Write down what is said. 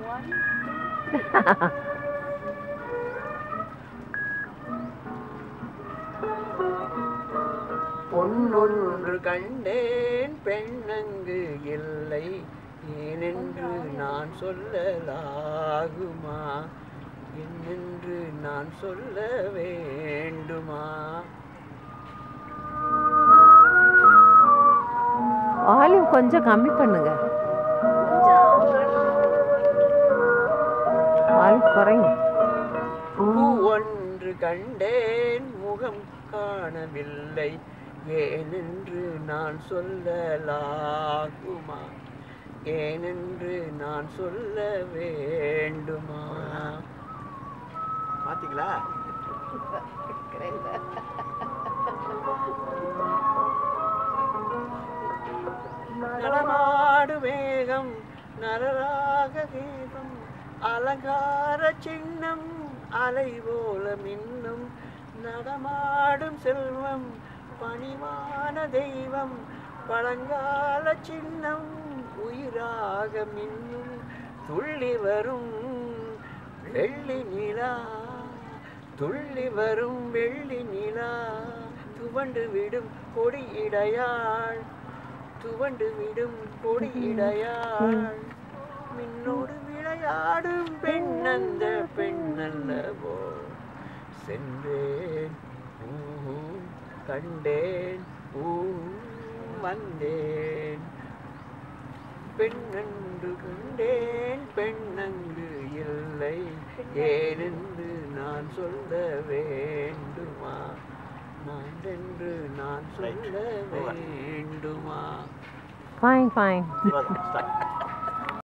One, பொன்னொன்று கண்டேன் பெண்ணங்கு இல்லை ஏனென்று நான் சொல்லலாகுமா என்னென்று நான் சொல்ல வேண்டுமா வால்யூம் கொஞ்சம் கம்மி பண்ணுங்க வால்யூம் குறைங்க பூ ஒன்று கண்டேன் முகம் காணவில்லை ஏனென்று நான் சொல்லலாகுமா ஏனென்று நான் சொல்ல வேண்டுமா பாத்தீங்களா நடமாடு வேகம் நரராக வேகம் அலங்கார சின்னம் அலை போல மின்னும் நடமாடும் செல்வம் பணிவான தெய்வம் பழங்கால சின்னம் உயிராக மின்னும் துள்ளி வரும் வெள்ளி நிலா துள்ளி வரும் வெள்ளி நிலா துவண்டு விடும் கொடி இடையாள் துவண்டு விடும் கொடி இடையாள் மின்னோடு விளையாடும் பெண் அந்த பெண் அல்லவோ சென்றேன் ஊ, கண்டேன் ஊ, வந்தேன் பெண்ணென்று கண்டேன் பெண்ணங்கு இல்லை ஏனென்று நான் சொல்ல வேண்டுமா நான் என்று நான் சொல்ல வேண்டுமா ஃபைன் ஃபைன் Start.